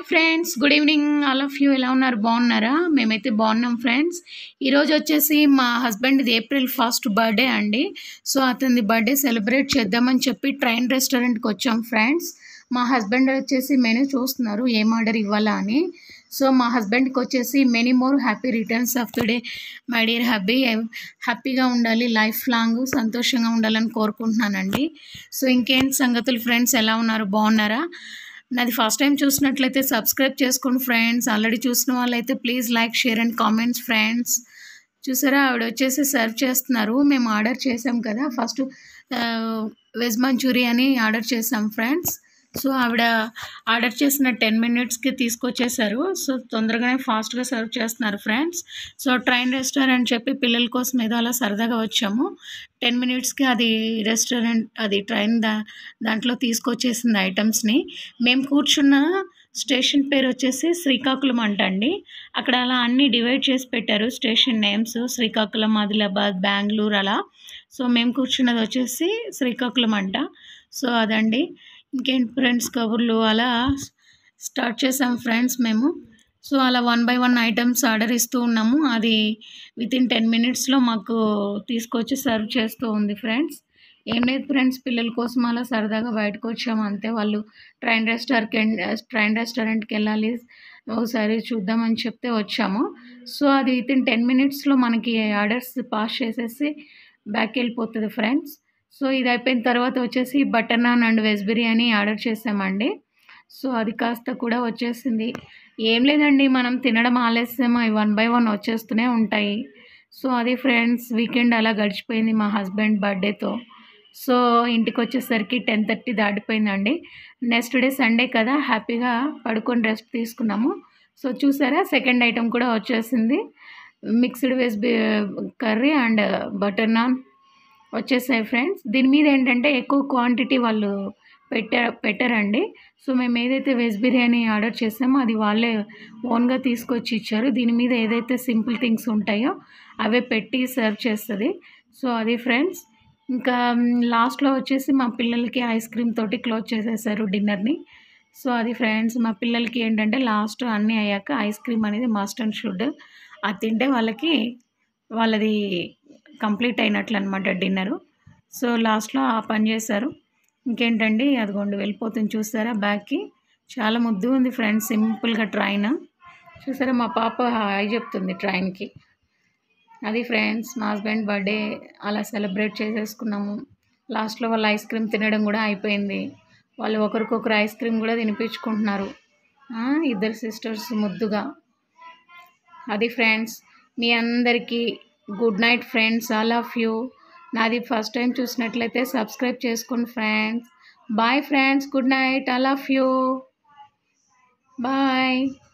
friends good evening all of you ఎలా ఉన్నారు బాగున్నారా మేమైతే బాగున్నాం ఫ్రెండ్స్ ఈరోజు వచ్చేసి మా హస్బెండ్ది ఏప్రిల్ ఫస్ట్ బర్త్డే అండి సో అతనిది బర్త్డే సెలబ్రేట్ చేద్దామని చెప్పి ట్రైన్ రెస్టారెంట్కి వచ్చాం ఫ్రెండ్స్ మా హస్బెండ్ వచ్చేసి మెనూ చూస్తున్నారు ఏం ఆర్డర్ ఇవ్వాలా అని సో మా హస్బెండ్కి వచ్చేసి many more happy returns of the day my dear happy హ్యాపీగా ఉండాలి లైఫ్ లాంగ్ సంతోషంగా ఉండాలని కోరుకుంటున్నానండి సో ఇంకేంటి సంగతులు ఫ్రెండ్స్ ఎలా ఉన్నారు బాగున్నారా నాది ఫస్ట్ టైం చూసినట్లయితే సబ్స్క్రైబ్ చేసుకోండి ఫ్రెండ్స్ ఆల్రెడీ చూసిన వాళ్ళైతే please like share and comments friends చూసారా ఆవిడ వచ్చేసి సర్వ్ చేస్తున్నారు మేము ఆర్డర్ చేసాం కదా ఫస్ట్ వెజ్ మంచూరియాని ఆర్డర్ చేసాం ఫ్రెండ్స్ సో ఆవిడ ఆర్డర్ చేసిన టెన్ మినిట్స్కి తీసుకొచ్చేసారు సో తొందరగానే ఫాస్ట్గా సర్వ్ చేస్తున్నారు ఫ్రెండ్స్ సో ట్రైన్ రెస్టారెంట్ చెప్పి పిల్లల కోసం ఏదో అలా సరదాగా వచ్చాము టెన్ మినిట్స్కి అది రెస్టారెంట్ అది ట్రైన్ దా దాంట్లో తీసుకొచ్చేసింది ఐటమ్స్ని మేము కూర్చున్న స్టేషన్ పేరు వచ్చేసి శ్రీకాకుళం అంట అండి అక్కడ అలా అన్నీ డివైడ్ చేసి పెట్టారు స్టేషన్ నేమ్స్ శ్రీకాకుళం ఆదిలాబాద్ బెంగళూరు అలా సో మేము కూర్చున్నది వచ్చేసి శ్రీకాకుళం అంట సో అదండి ఇంకేంటి ఫ్రెండ్స్ కబుర్లు అలా స్టార్ట్ చేసాం ఫ్రెండ్స్ మేము సో అలా one by one items order ఇస్తూ ఉన్నాము అది విత్ ఇన్ టెన్ మినిట్స్లో మాకు తీసుకొచ్చి సర్వ్ చేస్తూ ఉంది ఫ్రెండ్స్ ఏం లేదు ఫ్రెండ్స్ పిల్లల కోసం అలా సరదాగా బయటకు వచ్చాము అంతే వాళ్ళు ట్రైన్ రెస్టారెంట్కి ట్రైన్ రెస్టారెంట్కి వెళ్ళాలి ఒకసారి చూద్దామని చెప్తే వచ్చాము సో అది విత్ ఇన్ టెన్ మినిట్స్లో మనకి ఆర్డర్స్ పాస్ చేసేసి బ్యాక్ వెళ్ళిపోతుంది ఫ్రెండ్స్ సో ఇది అయిపోయిన తర్వాత వచ్చేసి butter naan and veg biryani order చేసామండి సో అది కాస్త కూడా వచ్చేసింది ఏం లేదండి మనం తినడం ఆలస్యం అవి వన్ బై వన్ వచ్చేస్తూనే ఉంటాయి సో అది ఫ్రెండ్స్ వీకెండ్ అలా గడిచిపోయింది మా హస్బెండ్ బర్త్డేతో సో ఇంటికి వచ్చేసరికి టెన్ థర్టీ దాటిపోయిందండి నెక్స్ట్ డే సండే కదా హ్యాపీగా పడుకొని రెస్ట్ తీసుకున్నాము సో చూసారా సెకండ్ ఐటెం కూడా వచ్చేసింది mixed veg curry and butter naan వచ్చేసాయి ఫ్రెండ్స్ దీని మీద ఏంటంటే ఎక్కువ క్వాంటిటీ వాళ్ళు పెట్టా పెట్టారండి సో మేము ఏదైతే వెజ్ బిర్యానీ ఆర్డర్ చేసామో అది వాళ్ళే ఓన్గా తీసుకొచ్చి ఇచ్చారు దీని మీద ఏదైతే సింపుల్ థింగ్స్ ఉంటాయో అవే పెట్టి సర్వ్ చేస్తుంది సో అది ఫ్రెండ్స్ ఇంకా లాస్ట్లో వచ్చేసి మా పిల్లలకి ఐస్ క్రీమ్ తోటి క్లోజ్ చేసేసారు డిన్నర్ని సో అది ఫ్రెండ్స్ మా పిల్లలకి ఏంటంటే లాస్ట్ అన్నీ అయ్యాక ఐస్ క్రీమ్ అనేది మస్ట్ అండ్ షుడ్ అది తింటే వాళ్ళకి వాళ్ళది కంప్లీట్ అయినట్లు అనమాట డిన్నరు సో లాస్ట్లో ఆ పని చేశారు ఇంకేంటండి అదిగోండి వెళ్ళిపోతుంది చూసారా బ్యాగ్కి చాలా ముద్దు ఉంది ఫ్రెండ్స్ సింపుల్గా ట్రైన్ చూసారా మా పాప హాయ్ చెప్తుంది ట్రైన్కి అది ఫ్రెండ్స్ మా హస్బెండ్ బర్త్డే అలా సెలబ్రేట్ చేసేసుకున్నాము లాస్ట్లో వాళ్ళ ఐస్ క్రీమ్ తినడం కూడా అయిపోయింది వాళ్ళు ఒకరికొకరు ఐస్ క్రీమ్ కూడా తినిపించుకుంటున్నారు ఇద్దరు సిస్టర్స్ ముద్దుగా అది ఫ్రెండ్స్ మీ అందరికీ good night friends all of you నాది ఫస్ట్ టైం చూసినట్లయితే సబ్స్క్రైబ్ చేసుకోండి friends bye friends good night all of you bye